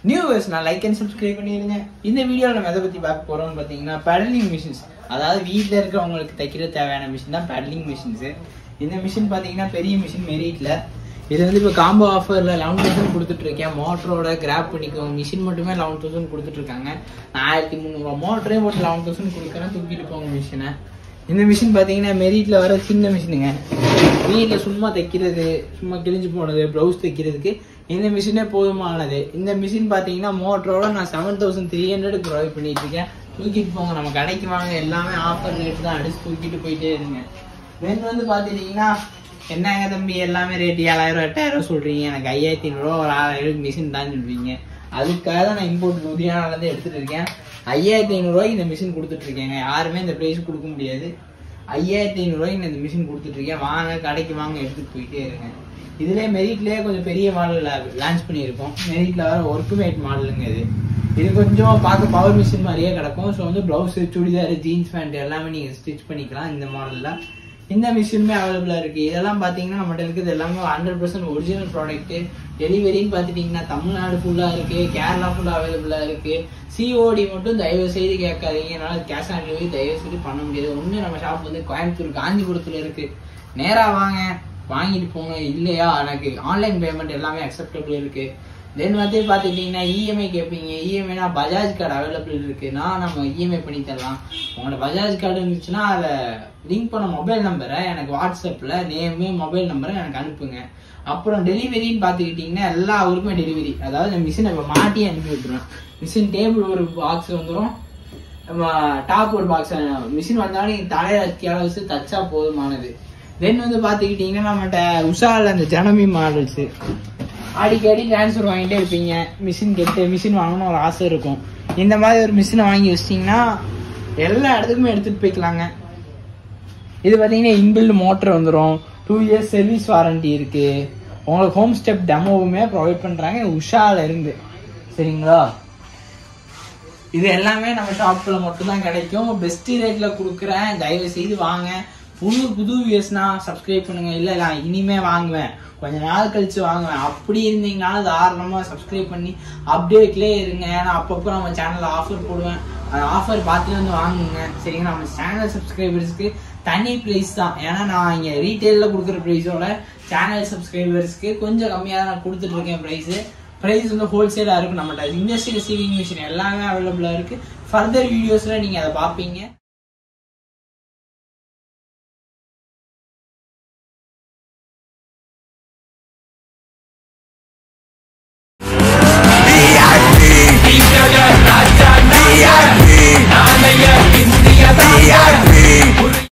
new நான் like and subscribe பண்ணிடுங்க இந்த வீடியோவில் நம்ம எதை பற்றி பார்க்க போகிறோம்னு பார்த்தீங்கன்னா பேடலிங் மிஷின்ஸ் அதாவது வீட்டில் இருக்கிறவங்களுக்கு தைக்கிற தேவையான மிஷின் தான் பேடலிங் மிஷின்ஸு இந்த மிஷின் பார்த்தீங்கன்னா பெரிய மிஷின் மெரிட்டில் இது வந்து இப்போ காம்போ ஆஃபரில் லெவன் தௌசண்ட் கொடுத்துட்ருக்கேன் மோட்டரோட கிராப் பண்ணிக்கோங்க மிஷின் மட்டுமே லெவன் தௌசண்ட் கொடுத்துட்ருக்காங்க நான் ஆயிரத்தி முந்நூறுவா மோட்டரே போட்டு லெவன் தௌசண்ட் கொடுக்குறேன் தூக்கிட்டு போங்க மிஷினை இந்த மிஷின் பார்த்தீங்கன்னா மெரிட்டில் வர சின்ன மிஷினுங்க வீட்டில் சும்மா தைக்கிறது சும்மா கிழிஞ்சு போனது ப்ளவுஸ் தைக்கிறதுக்கு இந்த மிஷினே போதுமானது இந்த மிஷின் பார்த்தீங்கன்னா மோட்டரோட நான் seven thousand three hundred provide பண்ணிட்டு இருக்கேன் தூக்கிட்டு போங்க நம்ம கடைக்கு வாங்க எல்லாமே ஆஃபர் ரேட் தான் அடிச்சு தூக்கிட்டு போயிட்டே இருங்க தென் வந்து பார்த்துட்டீங்கன்னா என்னங்க தம்பி எல்லாமே ரேட் ஏழாயிரம் எட்டாயிரம் சொல்றீங்க எனக்கு ஐயாயிரத்தி ஐநூறுரூவா ஒரு ஆறாயிரம் மிஷின் தான் சொல்றீங்க அதுக்காக தான் நான் இம்போர்ட் லூதியானாலேருந்து எடுத்துட்டு இருக்கேன் ஐயாயிரத்தி ஐநூறுரூவாய்க்கு இந்த மிஷின் கொடுத்துட்டு இருக்கேங்க யாருமே இந்த ப்ரைஸ் கொடுக்க முடியாது ஐயாயிரத்தி ஐநூறுரூவாய்க்கு நான் இந்த மிஷின் கொடுத்துட்டு இருக்கேன் வாங்க கடைக்கு வாங்க எடுத்துட்டு போயிட்டே இருங்க இதுலேயே மெரிட்லேயே கொஞ்சம் பெரிய மாடல் லான்ச் பண்ணியிருக்கோம் மெரிட்டில் வர ஒர்க் மேட் மாடலுங்க இது இது கொஞ்சம் பார்க்க பவர் மிஷின் மாதிரியே கிடக்கும் ஸோ வந்து ப்ளவுஸு சுடிதார் ஜீன்ஸ் பேண்ட் எல்லாமே நீங்கள் ஸ்டிச் பண்ணிக்கலாம் இந்த மாடலில் இந்த மிஷினுமே அவைலபிளாக இருக்குது இதெல்லாம் பார்த்தீங்கன்னா நம்மகிட்ட இருக்குது எல்லாமே ஹண்ட்ரட் பர்சன்ட் ஒரிஜினல் ப்ராடக்ட்டு டெலிவரின்னு பார்த்துட்டிங்கன்னா தமிழ்நாடு ஃபுல்லாக இருக்குது கேரளா ஃபுல்லாக அவைலபிளாக இருக்குது சிஓடி மட்டும் தயவு செய்து கேட்காதீங்க என்னால் கேஷ் ஆன் டெலிவரி தயவு செய்து பண்ண முடியாது ஒன்று நம்ம ஷாப் வந்து கோயம்புத்தூர் காஞ்சிபுரத்தில் இருக்குது நேராக வாங்க வாங்கிட்டு போங்க இல்லையா எனக்கு ஆன்லைன் பேமெண்ட் எல்லாமே அக்செப்டபிள் இருக்குது தென் வந்து பார்த்துக்கிட்டிங்கன்னா இஎம்ஐ கேட்பீங்க இஎம்ஐனா பஜாஜ் கார்டு அவைலபிள் இருக்குன்னா நம்ம இஎம்ஐ பண்ணி தரலாம் உங்களோட பஜாஜ் கார்டு இருந்துச்சுன்னா அதை லிங்க் பண்ண மொபைல் நம்பரை எனக்கு வாட்ஸ்அப்பில் நேமு மொபைல் நம்பரை எனக்கு அனுப்புங்க அப்புறம் டெலிவரின்னு பார்த்துக்கிட்டிங்கன்னா எல்லா ஊருக்குமே டெலிவரி அதாவது இந்த மிஷினை இப்போ மாட்டி அனுப்பி விட்டுருவேன் மிஷின் டேபிள் ஒரு பாக்ஸ் வந்துடும் நம்ம டாப் ஒரு பாக்ஸ் மிஷின் வந்தாலும் நீங்கள் தலையில கீழே வச்சு தச்சா போதுமானது தென் வந்து பார்த்துக்கிட்டிங்கன்னா நம்மகிட்ட உஷாவில் அந்த ஜனமி மாடல்ஸு அடிக்கடி ட்ரான்ஸ்ஃபர் வாங்கிட்டே இருப்பீங்க மிஷின் கெட்டு மிஷின் வாங்கணும்னு ஒரு ஆசை இருக்கும் இந்த மாதிரி ஒரு மிஷினை வாங்கி வச்சிட்டிங்கன்னா எல்லா இடத்துக்குமே எடுத்துகிட்டு போய்க்கலாங்க இது பார்த்தீங்கன்னா இன்பில்டு மோட்டர் வந்துடும் டூ இயர்ஸ் சர்வீஸ் வாரண்டி இருக்குது உங்களுக்கு ஹோம் ஸ்டெப் டெமோவுமே ப்ரொவைட் பண்ணுறாங்க உஷால இருந்து சரிங்களா இது எல்லாமே நம்ம ஷாப்பில் மட்டும்தான் கிடைக்கும் பெஸ்ட் ரேட்டில் கொடுக்குறேன் தயவு செய்து வாங்க புது புது வியூஸ்னா சப்ஸ்கிரைப் பண்ணுங்க இல்லை இல்லை இனிமே வாங்குவேன் கொஞ்ச நாள் கழிச்சு வாங்குவேன் அப்படி இருந்தீங்கனாலும் தாராளமாக சப்ஸ்கிரைப் பண்ணி அப்டேட்லேயே இருங்க ஏன்னா அப்பப்போ நம்ம சேனலில் ஆஃபர் போடுவேன் அந்த ஆஃபர் பார்த்துட்டு வந்து வாங்குங்க சரிங்களா நம்ம சேனல் சப்ஸ்கிரைபர்ஸ்க்கு தனி ப்ரைஸ் தான் ஏன்னா நான் இங்கே ரீட்டெயிலில் கொடுக்குற ப்ரைஸோட சேனல் சப்ஸ்கிரைபர்ஸ்க்கு கொஞ்சம் கம்மியாக தான் நான் கொடுத்துட்டு இருக்கேன் ப்ரைஸு ப்ரைஸ் வந்து ஹோல்சேலாக இருக்கும் நம்மகிட்ட இண்டஸ்ட்ரி ரிசீவிங் மிஷின் எல்லாமே அவைலபிளாக இருக்குது ஃபர்தர் வீடியோஸில் நீங்கள் அதை பார்ப்பீங்க